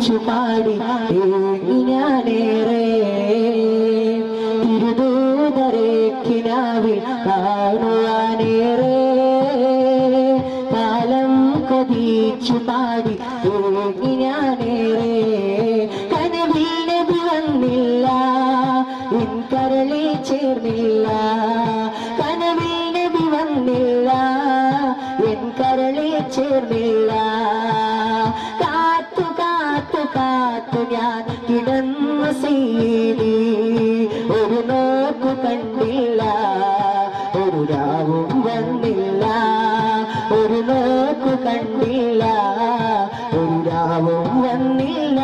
കതിച്ചു പാടി ഏങ്ങി ഞാനേറെ തിരുദൂതരെ കിനാവിൽ കാണുവാനേറെ കാലം കൊതിച്ചു പാടി ഏങ്ങി ഞാനേറെ കനവിൽ നബി വന്നില്ല എൻ കരളിൽ ചേർന്നില്ല കനവിൽ നബി വന്നില്ല എൻ കരളിൽ ചേർന്നില്ല കാത്തു കാത്തു കാത്തു ഞാൻ കിടന്നു സീനി ഒരു നോക്കു കണ്ടില്ല ഒരു രാവും വന്നില്ല ഒരു നോക്കു കണ്ടില്ല ഒരു രാവും വന്നില്ല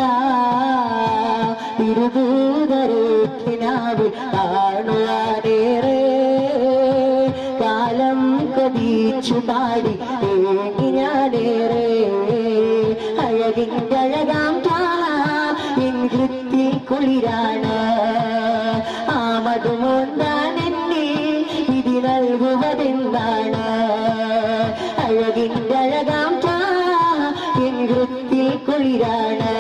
തിരുദൂതരേക്കിനാവിൽ കാണുവാനേറെ കാലം കതിച്ചു പാടി ഏങ്ങി ഞാനേറെ അഴകിൻ്റെ അഴകാം എൻ കൃത്തിൽ കുളിരാണ് ആമതുമോന്താൻ എന്നെ വിധി നൽകുവതെന്താണ് അഴകിൻ്റെ അഴകാം എൻ കൃത്തിൽ കുളിരാണ്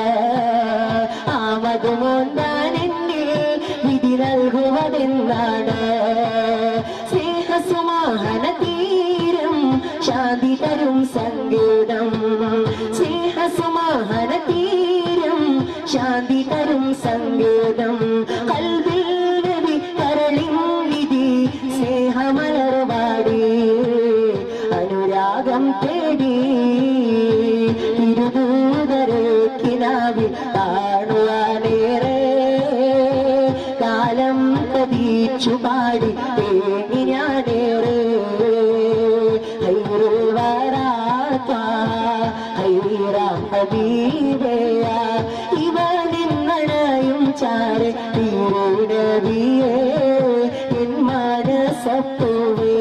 ആമതുമോന്താൻ എന്നെ വിധി നൽകുവതെന്താണ് സ്നേഹസുമാഹന തീരം ശാന്തി തരും സംഗീതം സ്നേഹസുമാഹന തീരം ശാന്തി തരും സംഗീതം കൽവിൽ നബി കരളിൻ വിധി സ്നേഹമലർവാടി അനുരാഗം തേടി തിരുദൂതരെ കിനാവിൽ കാണുവാനേറെ കാലം കതിച്ചു പാടി തേങ്ങി ഞാനേറെ ഹൈറുൽ വരാത്ത ഹൈറാം ഹബീബയ ഇവനിന്നണയും ചാരെ തിരുനബിയേ എൻ മനസപ്പൂവേ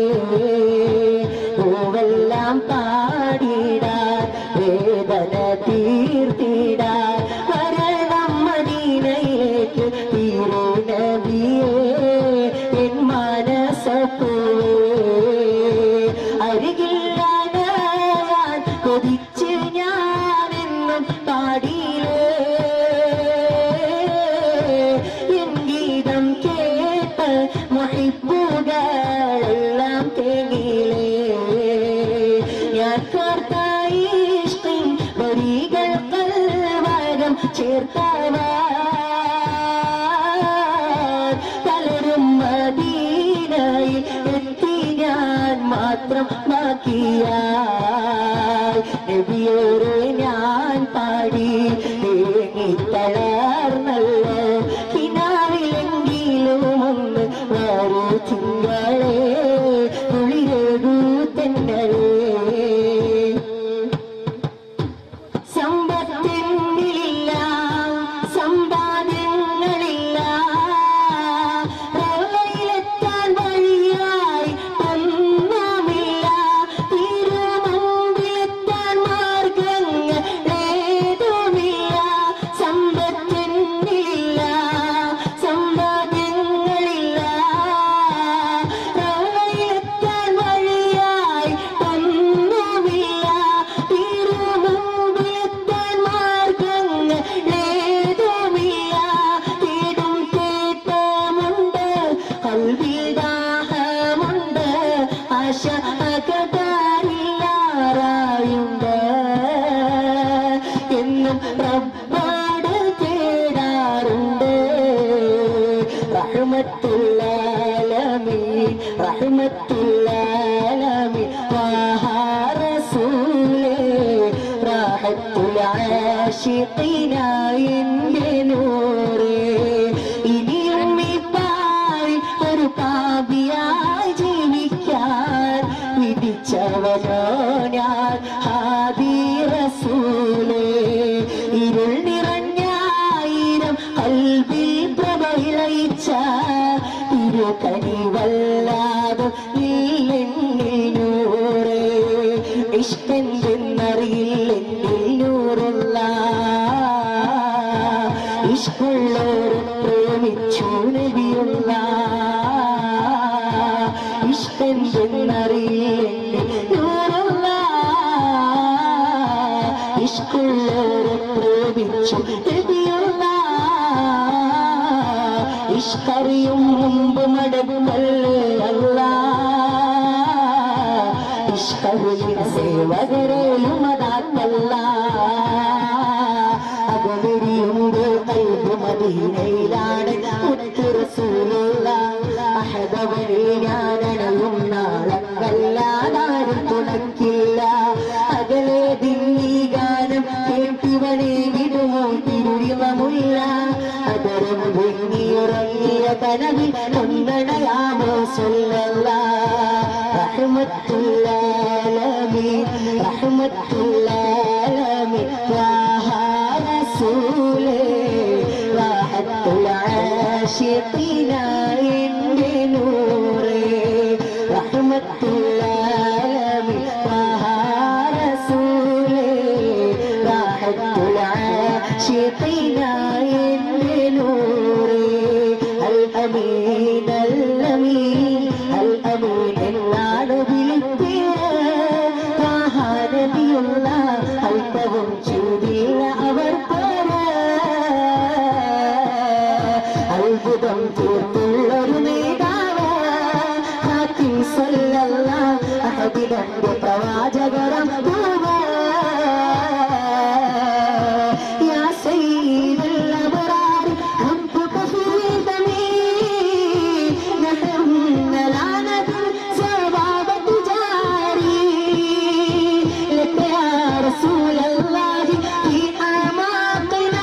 പൂവെല്ലാം പാടിടാൻ വേദന തീർത്തിടാൻ വരണം മദീനയിലേക്ക് തിരുനബിയേ എൻ മനസപ്പൂവേ അരികില്ലാൻ കൊതിച്ച് ഞാനെന്നും പാടിയിലേ എൻ ഗീതം കേട്ട് മഹിബുകളെല്ലാം തേങ്ങിയിലേ ഞാൻ കോർത്തായി ഇഷ്കിൻ വരികൾ കൽവരം ചേർത്തവാൻ പലരും മദീനയിൽ എത്തി ഞാൻ മാത്രം ബാക്കിയായി നബിയോരെ ഞാൻ പാടി തേങ്ങി തളർന്നല്ലോ കിനാവിലെങ്കിലും ഒന്ന് വരൂ തിങ്കളെ കുളിരേടൂ തെന്നലേ സമ്പത്തിനില്ല സമ്പാദ്യങ്ങളില്ല റോയിലെത്താൻ വഴിയായി ഒന്നുമില്ല തിരുമുമ്പിലെത്താൻ മാർഗങ്ങൾ ഏതുമില്ല സമ്പത്തിനില്ല സമ്പാദ്യങ്ങളില്ല റോയിലെത്താൻ വഴിയായി ഒന്നുമില്ല തിരുമുമ്പിലെത്താൻ മാർഗങ്ങൾ ഏതുമില്ല തേടും തേട്ടമുണ്ട് കൽവിൽ ദാഹമുണ്ട് ആശ അകതാരില്ലാറായുണ്ട് എന്നും റബ്ബാട് തേടാറുണ്ട് റഹ്മത്തുല്ലാലമീൻ റഹ്മത്തുല്ലാലമീൻ വാഹാ റസൂലേ റാഹത്തുൽ ആശിഖീനായ എൻ്റെ നൂറേ ഇനിയും ഈ പായി ഒരു പാപിയായി ജീവിക്കാൻ വിധിച്ചവനോ ഞാൻ ഹാദി റസൂലേ ഇരുൾ നിറഞ്ഞായിരം കൽവിൽ പ്രഭയിച്ച ഇരുകനിവല്ലാതെ ഇല്ലെന്നിൽ നൂറേ ഇഷ്ടെന്തെന്നറിയില്ല എന്നിൽ നൂറുള്ള ഇഷ്ടമുള്ളവരും പ്രേമിച്ചു നബിയുള്ള ഇഷ്ടെന്തെന്നറിയില്ല എന്നിൽ നൂറുള്ള ഇഷ്കുള്ളവരെ പ്രേമിച്ചു നബിയുള്ള ഇഷ്കറിയും മുമ്പ് മടങ്ങല്ലേ അല്ല ഇഷ്കറിയും സേവകരെയും അതാക്കല്ല അകവരിയുണ്ട് കൈബ് മദീനയിലാണ് മുത്ത് റസൂലുള്ള അഹദവരെ ഞാനണയും നാളല്ലാതാരും തുണക്കില്ല അകലെ ദില്ലി ഗാനം കേട്ടിവനെ വിടുമോ തിരുവിളമുള്ള അതരം വെങ്ങിയുറങ്ങിയ കനവിൽ ഒന്നണയാമോ സൊല്ലല്ല റഹ്മത്തുല്ലാലമീൻ റഹ്മത്തുല്ലാലമീൻ യാ റസൂലേ റാഹത്തുൽ ആശിഖീന എൻ്റെ നൂറേ റഹ്മത്തുല്ലാലമീൻ യാ റസൂലേ റാഹത്തുൽ ആശിഖീന എൻ്റെ നൂറേ അൽ അമീൻ അൽ അമീൻ അൽ അമീൻ എന്നാണ് വിളിക്കുക നബിയുള്ള അല്പവും ചൂടില്ല അവർ അത്ഭുതം തീർത്തുള്ളൊരു നേതാവ് ഹാത്തിം സല്ലല്ല അഹദിന്റെ പ്രവാചകരം يا سيد الأبرار حبك في دمي نحن لعنة سبابة جاري لك يا رسول الله في أعماقنا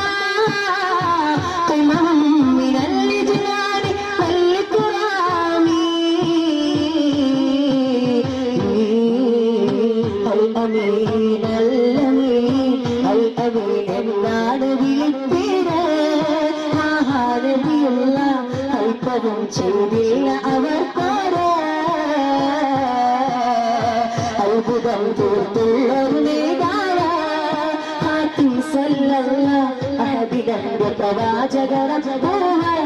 قمم من الجنان والكرام الأمين الأمين الأمين എന്നാണ് വിളിപ്പേര് ആഹാരവിയുള്ള അല്പവും ചെയ്തില്ല അവർക്കോര് അത്ഭുതം തീർത്തുള്ളൊരു നേതാവ് ഹാത്തിം സല്ലല്ല അഹദിന്റെ പ്രവാചകര